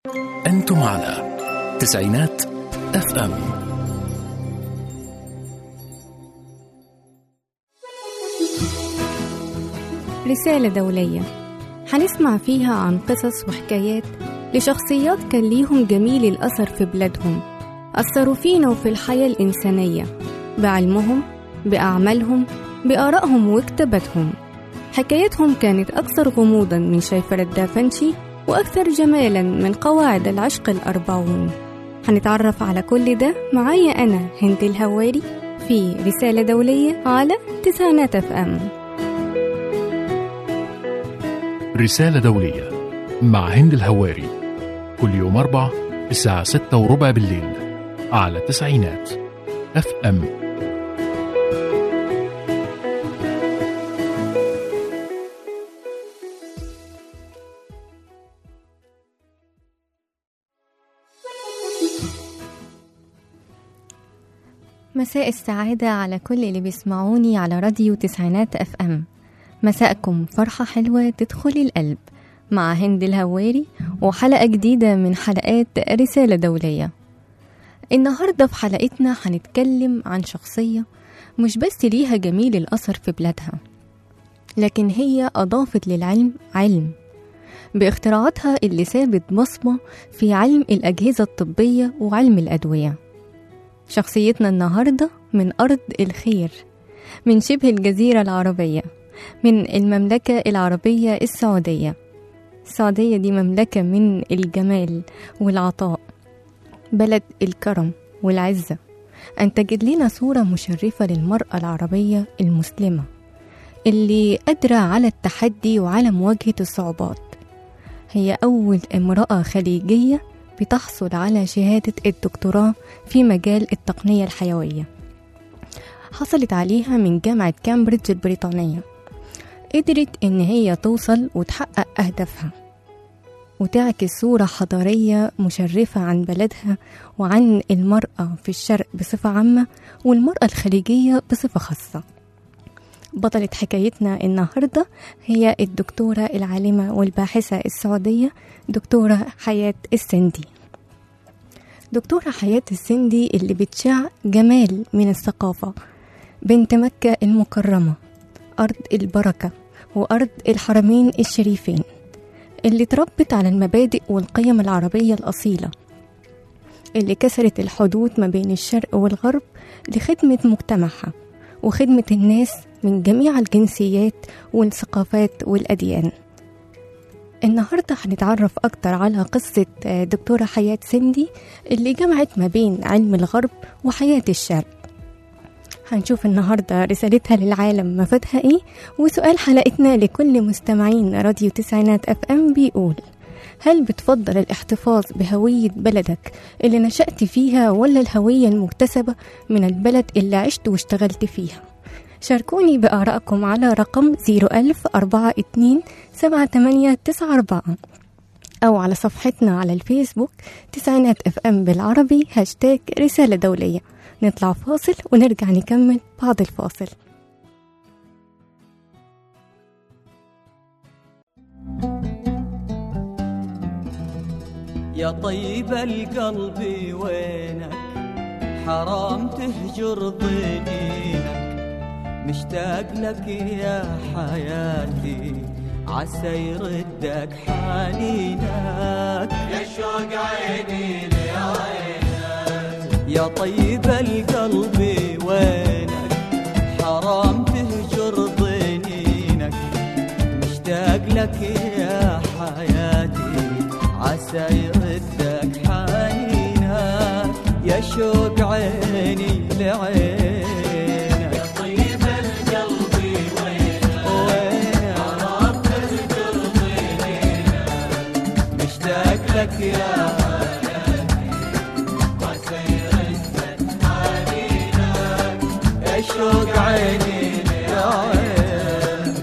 أنتم على تسعينات اف ام رسالة دولية هنسمع فيها عن قصص وحكايات لشخصيات كان ليهم جميل الأثر في بلادهم أثروا فينا وفي الحياة الإنسانية بعلمهم بأعمالهم بآرائهم وكتاباتهم حكايتهم كانت أكثر غموضا من شيفرة دافنشي وأكثر جمالا من قواعد العشق الأربعون هنتعرف على كل ده معايا أنا هند الهواري في رسالة دولية على تسعينات اف ام رسالة دولية مع هند الهواري كل يوم أربع الساعة ستة وربع بالليل على تسعينات اف ام مساء السعادة على كل اللي بيسمعوني على راديو تسعينات اف ام مساءكم فرحة حلوة تدخل القلب مع هند الهواري وحلقة جديدة من حلقات رسالة دولية النهاردة في حلقتنا هنتكلم عن شخصية مش بس ليها جميل الأثر في بلادها لكن هي أضافت للعلم علم باختراعاتها اللي سابت بصمة في علم الأجهزة الطبية وعلم الأدوية شخصيتنا النهاردة من أرض الخير من شبه الجزيرة العربية من المملكة العربية السعودية السعودية دي مملكة من الجمال والعطاء بلد الكرم والعزة أنتجت لنا صورة مشرفة للمرأة العربية المسلمة اللي قادرة على التحدي وعلى مواجهة الصعوبات هي أول امرأة خليجية بتحصل على شهادة الدكتوراه في مجال التقنية الحيوية حصلت عليها من جامعة كامبريدج البريطانية قدرت إن هي توصل وتحقق أهدافها وتعكس صورة حضارية مشرفة عن بلدها وعن المرأة في الشرق بصفة عامة والمرأة الخليجية بصفة خاصة بطلة حكايتنا النهاردة هي الدكتورة العالمة والباحثة السعودية دكتورة حياة السندي دكتورة حياة السندي اللي بتشع جمال من الثقافة بنت مكة المكرمة أرض البركة وأرض الحرمين الشريفين اللي تربت على المبادئ والقيم العربية الأصيلة اللي كسرت الحدود ما بين الشرق والغرب لخدمة مجتمعها وخدمة الناس من جميع الجنسيات والثقافات والأديان النهاردة هنتعرف أكتر على قصة دكتورة حياة سندي اللي جمعت ما بين علم الغرب وحياة الشرق هنشوف النهاردة رسالتها للعالم مفادها ايه وسؤال حلقتنا لكل مستمعين راديو تسعينات اف ام بيقول هل بتفضل الاحتفاظ بهوية بلدك اللي نشأت فيها ولا الهوية المكتسبة من البلد اللي عشت واشتغلت فيها شاركوني بآرائكم على رقم 01042 7894 أو على صفحتنا على الفيسبوك تسعينات اف ام بالعربي هاشتاج رسالة دولية نطلع فاصل ونرجع نكمل بعد الفاصل يا طيب القلب وينك حرام تهجر ضنينك مشتاق لك يا حياتي عسى يردك حنينك يا شوق عيني لعينك يا طيب القلب وينك حرام تهجر ضنينك مشتاق لك يا حياتي عسى يردك حنينك يا شوق عيني لعينك يا طيب القلب وينك حرام تهجر ضنينك مشتاق لك يا شوق عيني يا عين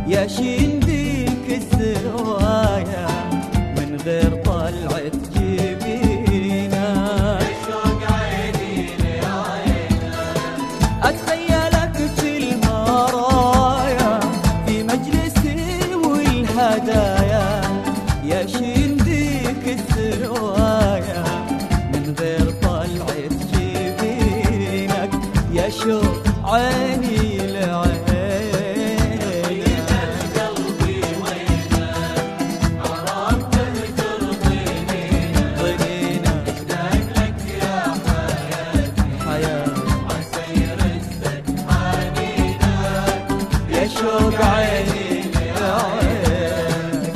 يا شين ذيك الزوايا من غير طلعة جبينك أتخيلك في المرايا في مجلسي والهدايا يا شين ذيك الزوايا من غير طلعة جبينك يا شوق عيني لعينك ضنينك حياة يا شوق عيني لعينك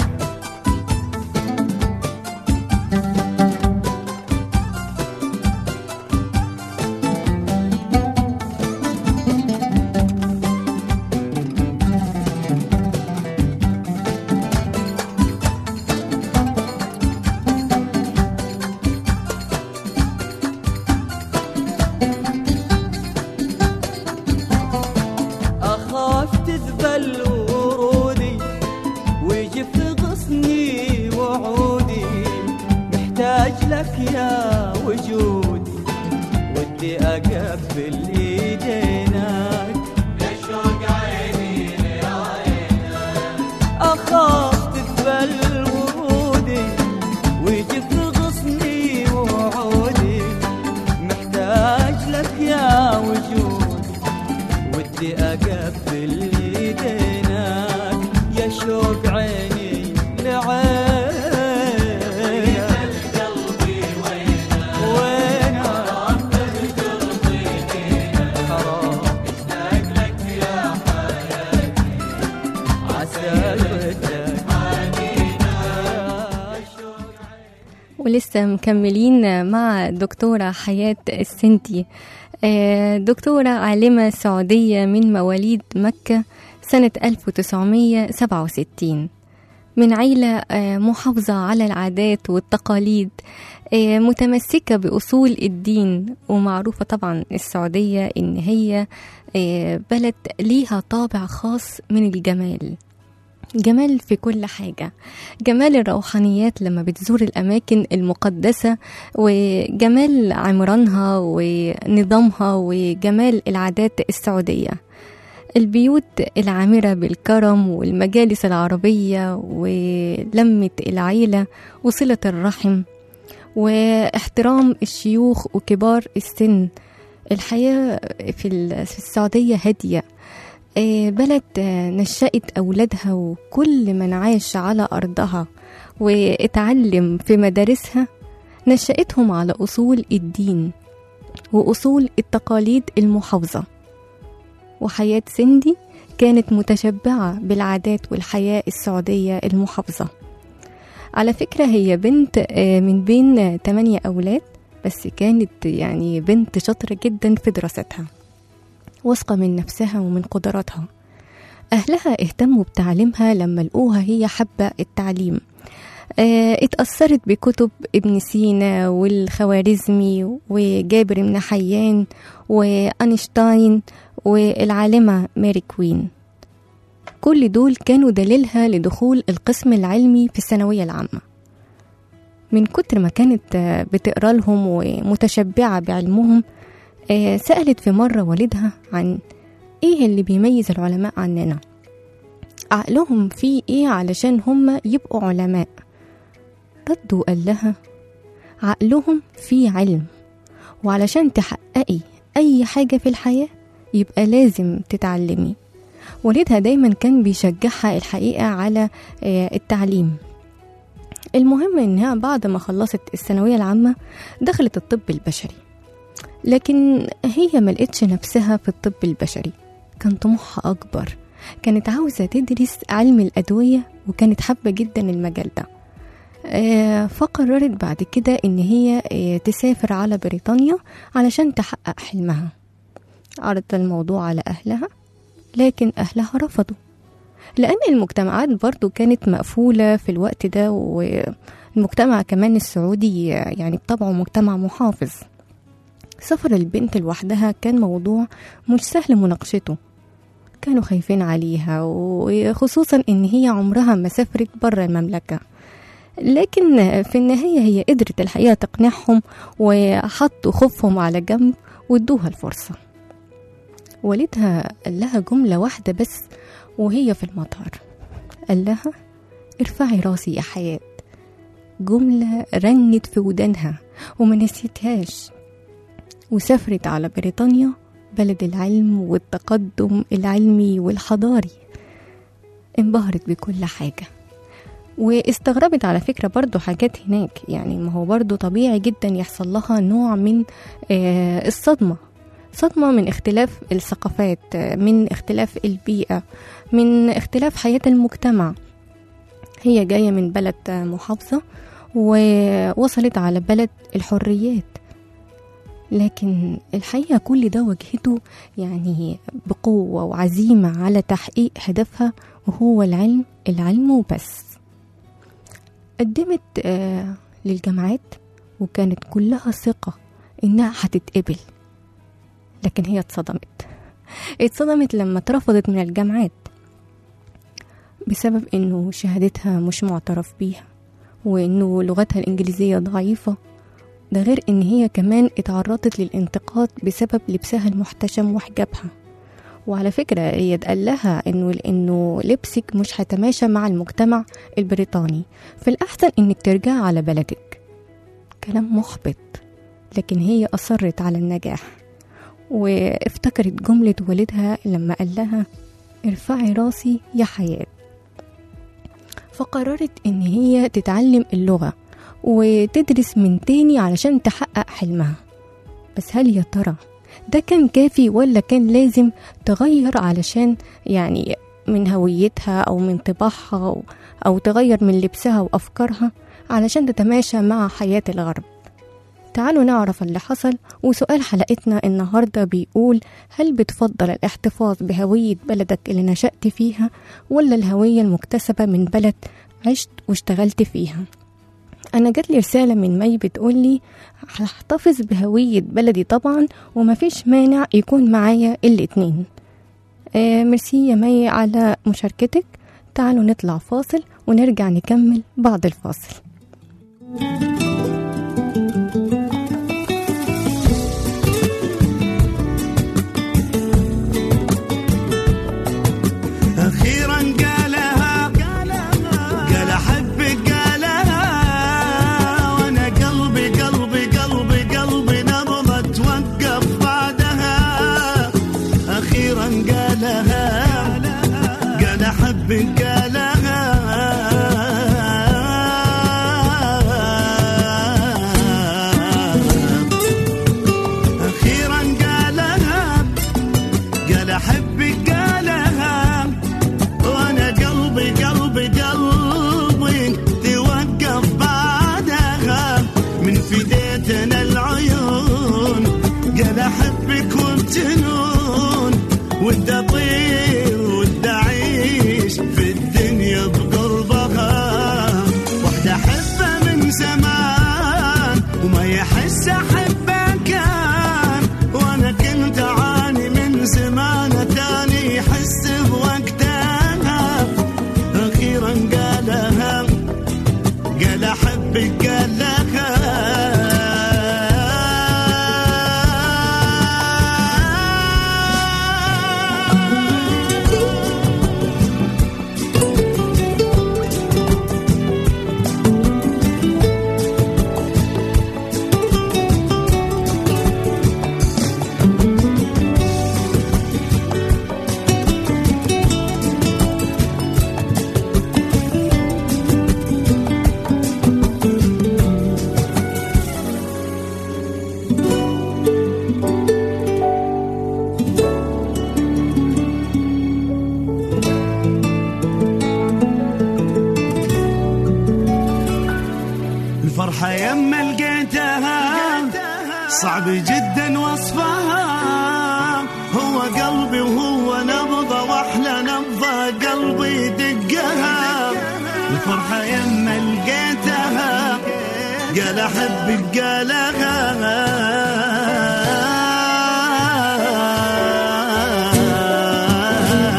أخاف تذبل ورودي ويجف غصني وعودي محتاج لك يا وجودي ودي أقبل إيدينك أخاف تذبل ورودي ويجف غصني وعودي محتاج لك يا وجودي ودي أقبل إيدينك يا شوق عيني لعينك قلبي وينك وينك حرام عسى ردك يا شوق ولسه مكملين مع دكتورة حياة السنتي آه، دكتورة عالمة سعودية من مواليد مكة سنة 1967 من عيلة آه، محافظة على العادات والتقاليد آه، متمسكة بأصول الدين ومعروفة طبعا السعودية إن هي آه، بلد ليها طابع خاص من الجمال جمال في كل حاجة جمال الروحانيات لما بتزور الأماكن المقدسة وجمال عمرانها ونظامها وجمال العادات السعودية البيوت العامرة بالكرم والمجالس العربية ولمة العيلة وصلة الرحم واحترام الشيوخ وكبار السن الحياة في ال- في السعودية هادية آه، بلد آه، نشأت أولادها وكل من عاش على أرضها واتعلم في مدارسها نشأتهم على أصول الدين وأصول التقاليد المحافظة وحياة سندي كانت متشبعة بالعادات والحياة السعودية المحافظة على فكرة هي بنت آه، من بين آه، تمانية أولاد بس كانت يعني بنت شاطرة جدا في دراستها واثقة من نفسها ومن قدراتها أهلها اهتموا بتعليمها لما لقوها هي حابة التعليم آه، اتأثرت بكتب ابن سينا والخوارزمي وجابر بن حيان وأينشتاين والعالمة ماري كوين كل دول كانوا دليلها لدخول القسم العلمي في الثانوية العامة من كتر ما كانت آه، بتقرا لهم ومتشبعة بعلمهم آه، سألت في مرة والدها عن ايه اللي بيميز العلماء عننا عقلهم فيه ايه علشان هم يبقوا علماء رد وقال لها عقلهم فيه علم وعلشان تحققي اي حاجة في الحياة يبقى لازم تتعلمي والدها دايما كان بيشجعها الحقيقة على آه، التعليم المهم انها بعد ما خلصت الثانوية العامة دخلت الطب البشري لكن هي ما لقتش نفسها في الطب البشري كان طموحها أكبر كانت عاوزة تدرس علم الأدوية وكانت حابة جدا المجال ده آه، فقررت بعد كده إن هي آه، تسافر على بريطانيا علشان تحقق حلمها عرضت الموضوع على أهلها لكن أهلها رفضوا لأن المجتمعات برضو كانت مقفولة في الوقت ده والمجتمع كمان السعودي يعني بطبعه مجتمع محافظ سفر البنت لوحدها كان موضوع مش سهل مناقشته كانوا خايفين عليها وخصوصا ان هي عمرها ما سافرت برا المملكة لكن في النهاية هي قدرت الحقيقة تقنعهم وحطوا خوفهم على جنب وادوها الفرصة والدها قال لها جملة واحدة بس وهي في المطار قال لها ارفعي راسي يا حياة جملة رنت في ودانها وما نسيتهاش وسافرت على بريطانيا بلد العلم والتقدم العلمي والحضاري انبهرت بكل حاجة واستغربت على فكرة برضو حاجات هناك يعني ما هو برضو طبيعي جدا يحصل لها نوع من آه، الصدمة صدمة من اختلاف الثقافات آه، من اختلاف البيئة من اختلاف حياة المجتمع هي جاية من بلد آه، محافظة ووصلت على بلد الحريات لكن الحقيقة كل ده واجهته يعني بقوة وعزيمة على تحقيق هدفها وهو العلم العلم وبس قدمت آه للجامعات وكانت كلها ثقة إنها هتتقبل لكن هي اتصدمت اتصدمت لما اترفضت من الجامعات بسبب إنه شهادتها مش معترف بيها وإنه لغتها الإنجليزية ضعيفة ده غير إن هي كمان اتعرضت للانتقاد بسبب لبسها المحتشم وحجابها وعلى فكرة هي اتقال لها إنه إنه لبسك مش هيتماشى مع المجتمع البريطاني فالأحسن إنك ترجعي على بلدك كلام محبط لكن هي أصرت على النجاح وافتكرت جملة والدها لما قال لها ارفعي راسي يا حياة فقررت إن هي تتعلم اللغة وتدرس من تاني علشان تحقق حلمها بس هل يا ترى ده كان كافي ولا كان لازم تغير علشان يعني من هويتها أو من طباعها أو, أو تغير من لبسها وأفكارها علشان تتماشى مع حياة الغرب تعالوا نعرف اللي حصل وسؤال حلقتنا النهاردة بيقول هل بتفضل الاحتفاظ بهوية بلدك اللي نشأت فيها ولا الهوية المكتسبة من بلد عشت واشتغلت فيها أنا جات لي رسالة من مي بتقولي هحتفظ بهوية بلدي طبعا ومفيش مانع يكون معايا الاتنين آه ميرسي يا مي على مشاركتك تعالوا نطلع فاصل ونرجع نكمل بعد الفاصل أخيرا قالها قال أحبك قالها وأنا قلبي قلبي قلبي قلبي نبضة توقف بعدها أخيرا قالها قال أحبك قالها أخيرا قالها قال أحبك قالها وانا قلبي قلبي قلبي توقف بعدها من فديتنا العيون قال احبك وبجنون ودي اطير ودي اعيش في الدنيا بقربها واحدة احبها من زمان وما يحس احبها كان وانا كنت اعاني من زمان تاني يحس بوقتها اخيرا قالها قال احبك قال لها الفرحة يما لقيتها صعب جدا وصفها هو قلبي وهو نبضة واحلى نبضة قلبي دقها الفرحة يما لقيتها قال احبك قالها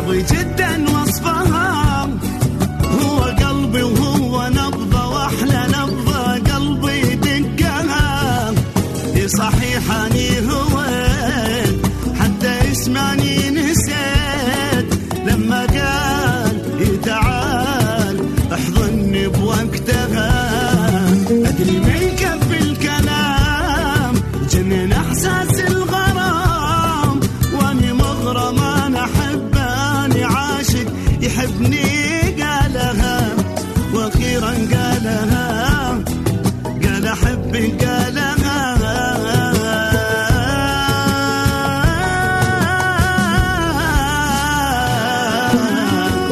صعب جدا وصفها هو قلبي وهو نبضة واحلى نبضة قلبي دقها دي صحيح اني هويت حتى اسمعني نسيت لما قال إيه تعال احضني بوقتها ادري من كف الكلام جنن احساس الغرام واني مغرم انا احب اني عاشق يحبني قالها واخيرا قالها قال احبك قالها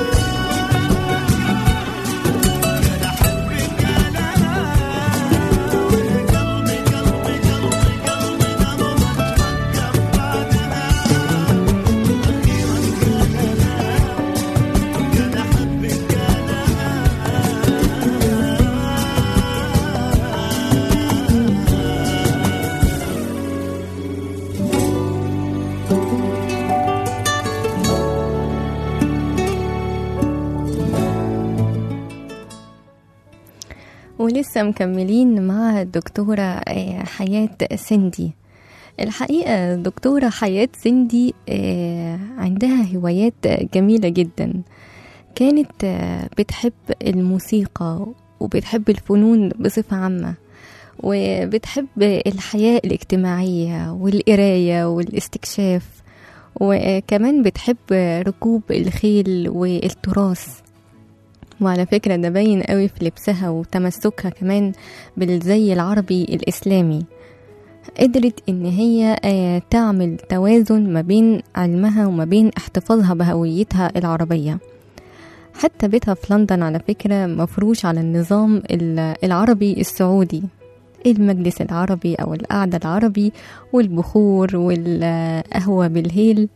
ولسه مكملين مع الدكتورة آه، حياة سندي الحقيقة دكتورة حياة سندي آه، عندها هوايات جميلة جدا كانت آه، بتحب الموسيقى وبتحب الفنون بصفة عامة وبتحب الحياة الاجتماعية والقراية والاستكشاف وكمان بتحب ركوب الخيل والتراث وعلى فكرة ده باين قوي في لبسها وتمسكها كمان بالزي العربي الإسلامي قدرت إن هي آه، تعمل توازن ما بين علمها وما بين احتفاظها بهويتها العربية حتى بيتها في لندن على فكرة مفروش على النظام ال- العربي السعودي المجلس العربي أو القعدة العربي والبخور والقهوة بالهيل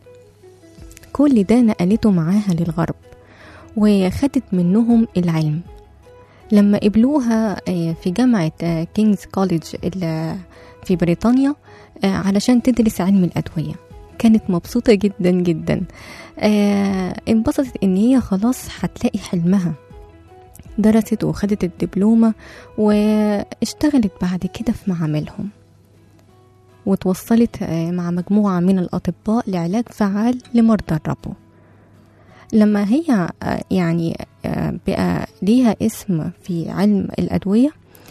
كل ده نقلته معاها للغرب وخدت منهم العلم لما قبلوها آه، في جامعة كينجز كوليدج في بريطانيا آه، علشان تدرس علم الأدوية كانت مبسوطة جدا جدا آه، انبسطت ان هي خلاص هتلاقي حلمها درست وخدت الدبلومة واشتغلت بعد كده في معاملهم وتوصلت آه، مع مجموعة من الأطباء لعلاج فعال لمرضى الربو لما هي آه، يعني آه، بقى ليها اسم في علم الأدوية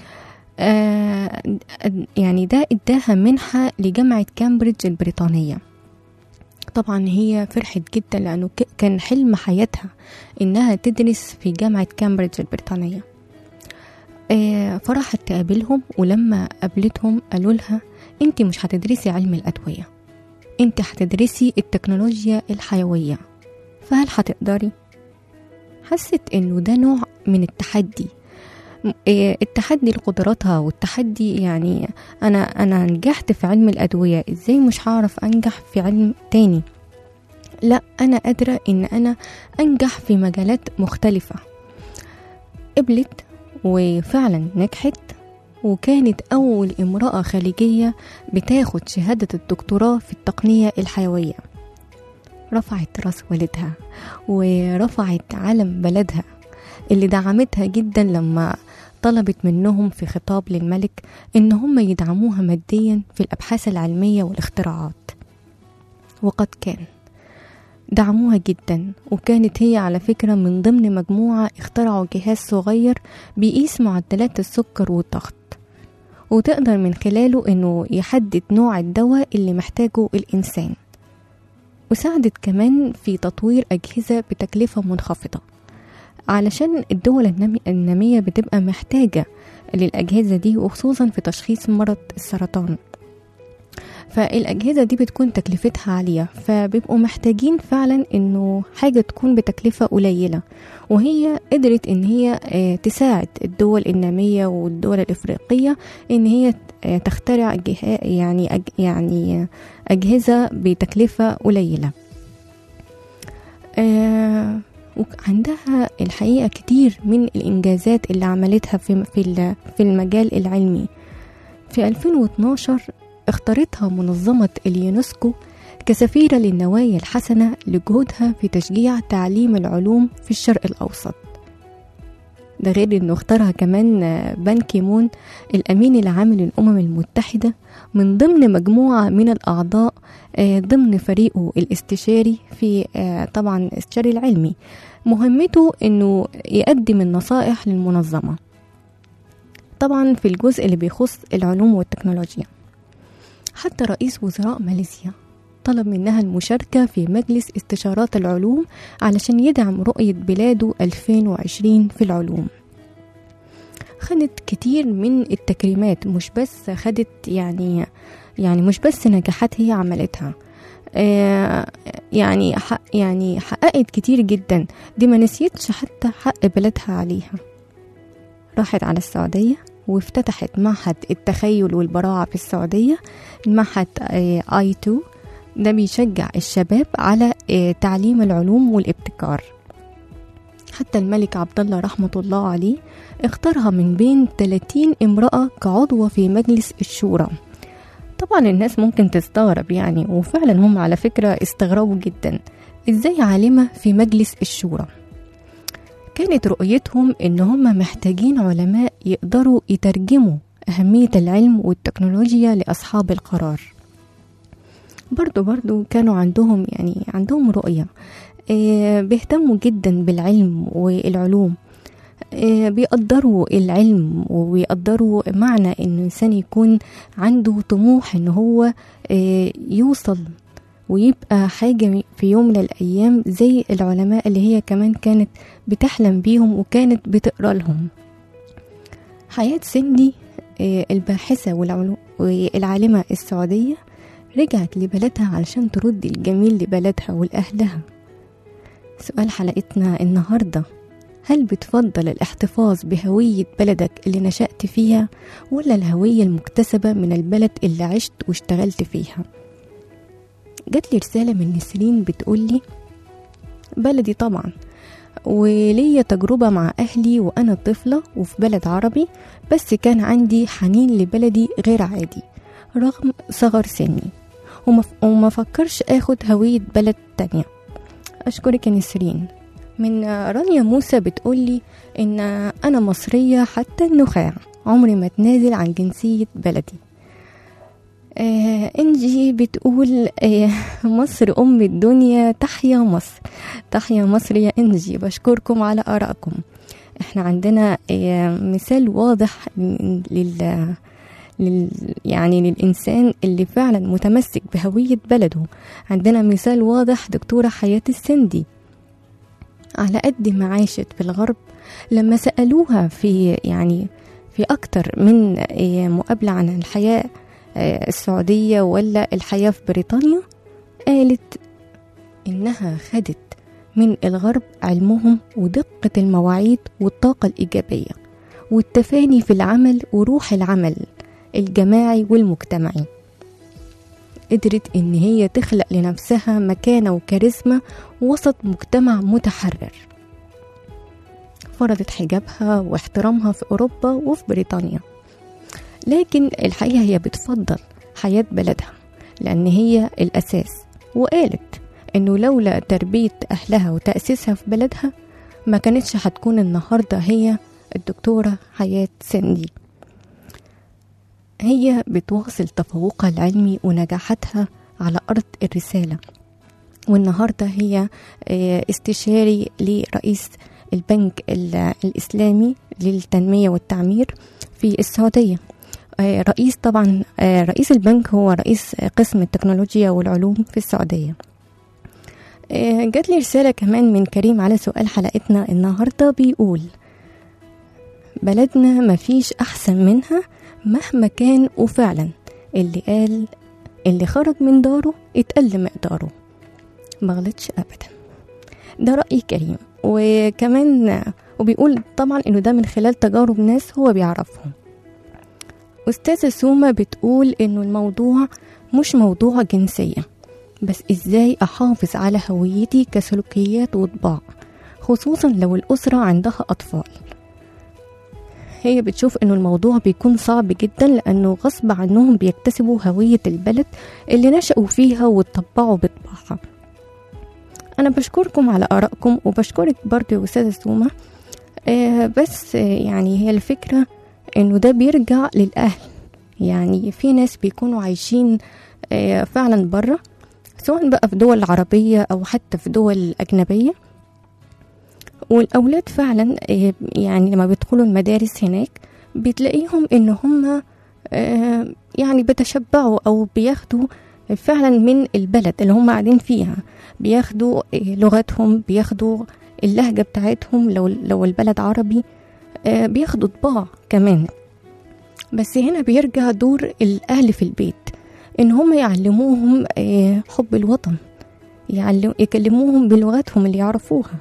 آه، يعني ده اداها منحة لجامعة كامبريدج البريطانية طبعا هي فرحت جدا لأنه ك- كان حلم حياتها إنها تدرس في جامعة كامبريدج البريطانية آه، فراحت تقابلهم ولما قابلتهم قالوا لها انت مش هتدرسي علم الأدوية انت هتدرسي التكنولوجيا الحيوية فهل هتقدري؟ حست انه ده نوع من التحدي م- إيه، التحدي لقدراتها والتحدي يعني انا انا نجحت في علم الادويه ازاي مش هعرف انجح في علم تاني لا انا قادره ان انا انجح في مجالات مختلفه قبلت وفعلا نجحت وكانت أول امرأة خليجية بتاخد شهادة الدكتوراه في التقنية الحيوية رفعت راس والدها ورفعت علم بلدها اللي دعمتها جدا لما طلبت منهم في خطاب للملك ان هم يدعموها ماديا في الابحاث العلميه والاختراعات وقد كان دعموها جدا وكانت هي على فكرة من ضمن مجموعة اخترعوا جهاز صغير بيقيس معدلات السكر والضغط وتقدر من خلاله انه يحدد نوع الدواء اللي محتاجه الانسان وساعدت كمان في تطوير أجهزة بتكلفة منخفضة علشان الدول النامي- النامية بتبقى محتاجة للأجهزة دي وخصوصا في تشخيص مرض السرطان فالأجهزة دي بتكون تكلفتها عالية فبيبقوا محتاجين فعلا إنه حاجة تكون بتكلفة قليلة وهي قدرت إن هي آه، تساعد الدول النامية والدول الإفريقية إن هي آه، تخترع جها- يعني أج- يعني أجهزة بتكلفة قليلة آه، وعندها الحقيقة كتير من الإنجازات اللي عملتها في في ال- في المجال العلمي في 2012 اختارتها منظمة اليونسكو كسفيرة للنوايا الحسنة لجهودها في تشجيع تعليم العلوم في الشرق الأوسط ده غير انه اختارها كمان آه، بان كيمون الامين العام للامم المتحده من ضمن مجموعه من الاعضاء آه، ضمن فريقه الاستشاري في آه، طبعا الاستشاري العلمي مهمته انه يقدم النصائح للمنظمه طبعا في الجزء اللي بيخص العلوم والتكنولوجيا حتى رئيس وزراء ماليزيا طلب منها المشاركة في مجلس استشارات العلوم علشان يدعم رؤية بلاده 2020 في العلوم خدت كتير من التكريمات مش بس خدت يعني يعني مش بس نجاحات هي عملتها آه، يعني حق يعني حققت كتير جدا دي ما نسيتش حتى حق بلدها عليها راحت على السعودية وافتتحت معهد التخيل والبراعة في السعودية المعهد اي 2 ده بيشجع الشباب على آه، تعليم العلوم والابتكار حتى الملك عبد الله رحمة الله عليه اختارها من بين 30 امرأة كعضوة في مجلس الشورى طبعا الناس ممكن تستغرب يعني وفعلا هم على فكرة استغربوا جدا ازاي عالمة في مجلس الشورى كانت رؤيتهم ان هم محتاجين علماء يقدروا يترجموا أهمية العلم والتكنولوجيا لأصحاب القرار برضو برضو كانوا عندهم يعني عندهم رؤية آه، بيهتموا جدا بالعلم والعلوم آه، بيقدروا العلم وبيقدروا معنى ان الانسان يكون عنده طموح ان هو آه، يوصل ويبقى حاجة في يوم من الأيام زي العلماء اللي هي كمان كانت بتحلم بيهم وكانت بتقرأ لهم حياة سندي آه، الباحثة والعلو- والعالمة السعودية رجعت لبلدها علشان ترد الجميل لبلدها ولأهلها سؤال حلقتنا النهاردة هل بتفضل الاحتفاظ بهوية بلدك اللي نشأت فيها ولا الهوية المكتسبة من البلد اللي عشت واشتغلت فيها جات لي رسالة من نسرين بتقولي بلدي طبعا وليا تجربة مع أهلي وأنا طفلة وفي بلد عربي بس كان عندي حنين لبلدي غير عادي رغم صغر سني وما, وما فكرش اخد هوية بلد تانية أشكرك يا نسرين من رانيا موسى بتقولي إن أنا مصرية حتى النخاع عمري ما اتنازل عن جنسية بلدي آه انجي بتقول آه مصر ام الدنيا تحيا مصر تحيا مصر يا انجي بشكركم على ارائكم احنا عندنا آه مثال واضح لل لل يعني للإنسان اللي فعلا متمسك بهوية بلده عندنا مثال واضح دكتورة حياة السندي على قد ما عاشت في الغرب لما سألوها في يعني في أكتر من آه، مقابلة عن الحياة آه، السعودية ولا الحياة في بريطانيا قالت إنها خدت من الغرب علمهم ودقة المواعيد والطاقة الإيجابية والتفاني في العمل وروح العمل الجماعي والمجتمعي قدرت إن هي تخلق لنفسها مكانة وكاريزما وسط مجتمع متحرر فرضت حجابها واحترامها في أوروبا وفي بريطانيا لكن الحقيقة هي بتفضل حياة بلدها لأن هي الأساس وقالت إنه لولا تربية أهلها وتأسيسها في بلدها ما كانتش هتكون النهاردة هي الدكتورة حياة سندي هي بتواصل تفوقها العلمي ونجاحاتها على أرض الرسالة والنهاردة هي آه، استشاري لرئيس البنك ال- الإسلامي للتنمية والتعمير في السعودية آه، رئيس طبعا آه، رئيس البنك هو رئيس قسم التكنولوجيا والعلوم في السعودية آه، جات لي رسالة كمان من كريم على سؤال حلقتنا النهاردة بيقول بلدنا مفيش أحسن منها مهما كان وفعلا اللي قال اللي خرج من داره اتقل مقداره مغلطش أبدا ده رأي كريم وكمان وبيقول طبعا انه ده من خلال تجارب ناس هو بيعرفهم أستاذة سومة بتقول إنه الموضوع مش موضوع جنسية بس إزاي أحافظ على هويتي كسلوكيات وطباع خصوصا لو الأسرة عندها أطفال هي بتشوف انه الموضوع بيكون صعب جدا لانه غصب عنهم بيكتسبوا هوية البلد اللي نشأوا فيها واتطبعوا بطباعها انا بشكركم على ارائكم وبشكرك برضو يا استاذة سومة آه بس آه يعني هي الفكرة انه ده بيرجع للاهل يعني في ناس بيكونوا عايشين آه فعلا بره سواء بقى في دول عربية او حتى في دول اجنبية والاولاد فعلا آه، يعني لما بيدخلوا المدارس هناك بتلاقيهم ان هم آه، يعني بيتشبعوا او بياخدوا فعلا من البلد اللي هم قاعدين فيها بياخدوا آه، لغتهم بياخدوا اللهجة بتاعتهم لو لو البلد عربي آه، بياخدوا طباع كمان بس هنا بيرجع دور الأهل في البيت إن هم يعلموهم آه، حب الوطن يعلم يكلموهم بلغتهم اللي يعرفوها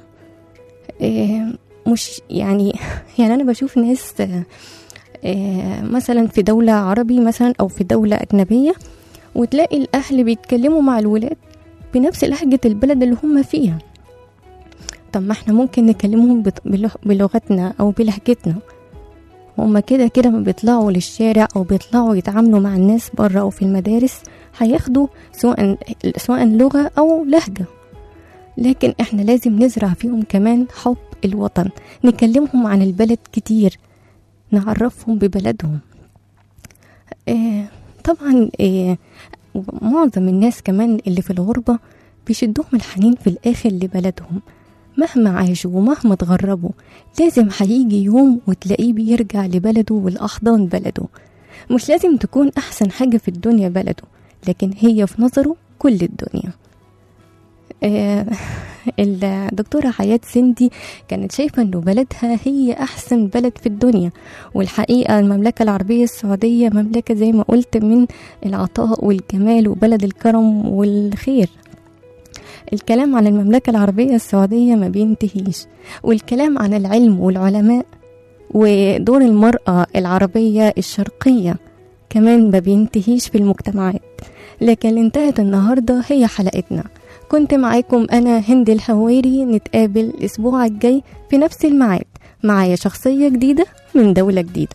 آه، مش يعني يعني أنا بشوف ناس آه، آه، مثلا في دولة عربي مثلا أو في دولة أجنبية وتلاقي الأهل بيتكلموا مع الولاد بنفس لهجة البلد اللي هم فيها طب ما احنا ممكن نكلمهم بط- بلغ- بلغتنا أو بلهجتنا هما كده كده ما بيطلعوا للشارع أو بيطلعوا يتعاملوا مع الناس بره أو في المدارس هياخدوا سواء سواء لغة أو لهجة لكن احنا لازم نزرع فيهم كمان حب الوطن نكلمهم عن البلد كتير نعرفهم ببلدهم آه طبعا آه معظم الناس كمان اللي في الغربة بيشدهم الحنين في الآخر لبلدهم مهما عاشوا ومهما اتغربوا لازم هيجي يوم وتلاقيه بيرجع لبلده والأحضان بلده مش لازم تكون أحسن حاجة في الدنيا بلده لكن هي في نظره كل الدنيا آه، الدكتورة حياة سندي كانت شايفة انه بلدها هي احسن بلد في الدنيا والحقيقة المملكة العربية السعودية مملكة زي ما قلت من العطاء والجمال وبلد الكرم والخير الكلام عن المملكة العربية السعودية ما بينتهيش والكلام عن العلم والعلماء ودور المرأة العربية الشرقية كمان ما بينتهيش في المجتمعات لكن اللي انتهت النهاردة هي حلقتنا كنت معاكم أنا هند الهواري نتقابل الأسبوع الجاي في نفس الميعاد معايا شخصية جديدة من دولة جديدة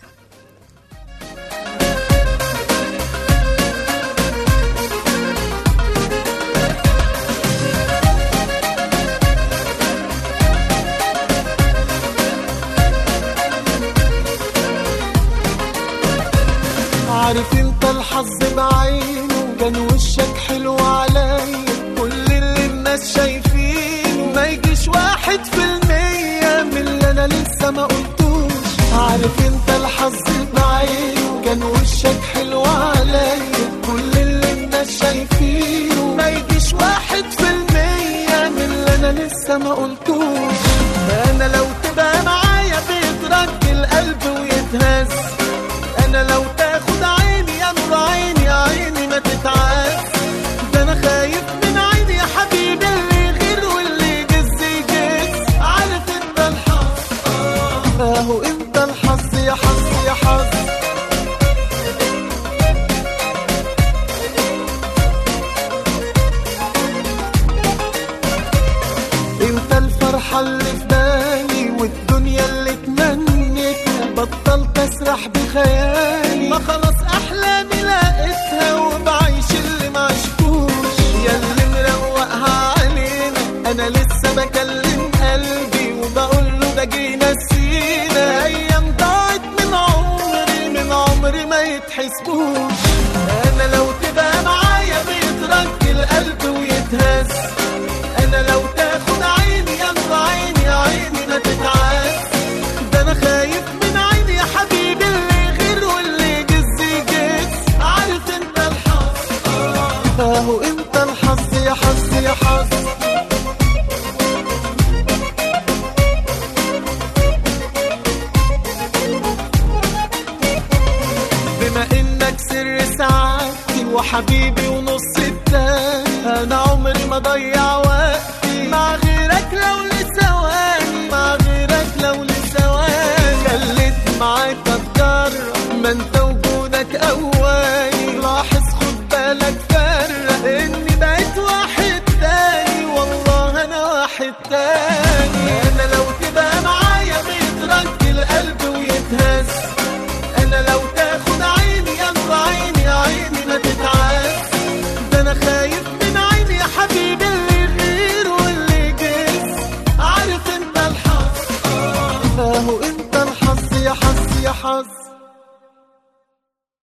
عارف انت الحظ بعينه كان وشك حلو عليا كل اللي الناس شايفينه ما يجيش واحد في المية من اللي انا لسه ما قلتوش عارف انت الحظ بعينه كان وشك حلو عليا كل اللي الناس شايفينه ما يجيش واحد في المية من اللي انا لسه ما قلتوش انا لو تبقى معايا بيترك القلب ويتهز انا لو تاخد عيني يا نور عيني يا عيني ما تتعاس ده انا خايف من عيني يا حبيبي اللي غير واللي يجز يجز عارف انت الحظ آه، اهو انت الحظ يا حظ يا حظ انت الفرحة اللي في بالي والدنيا اللي تمنيتها بطلت اسرح بخيالي ما خلاص احلامي لقيتها وبعيش اللي ما عشتوش يا اللي مروقها علينا انا لسه بكلم قلبي وبقول له ده جينا نسينا ايام ضاعت من عمري من عمري ما يتحسبوش انا لو تبقى معايا بيترك القلب ويتهز انا لو تاخد عيني يا نور عيني يا عيني ما تتعاس ده انا خايف من عيني يا حبيبي اللي غير واللي يجز يجز عارف انت الحظ آه، اهو انت الحظ يا حظ يا حظ بما انك سر سعادتي وحبيبي ونص التاني انا عمري ما ضيع وقتي مع غيرك لو لثواني مع غيرك لو لثواني خليت معاك اتجرب ما انت وجودك اولي لاحظ خد بالك فرق اني بقيت واحد تاني والله انا واحد تاني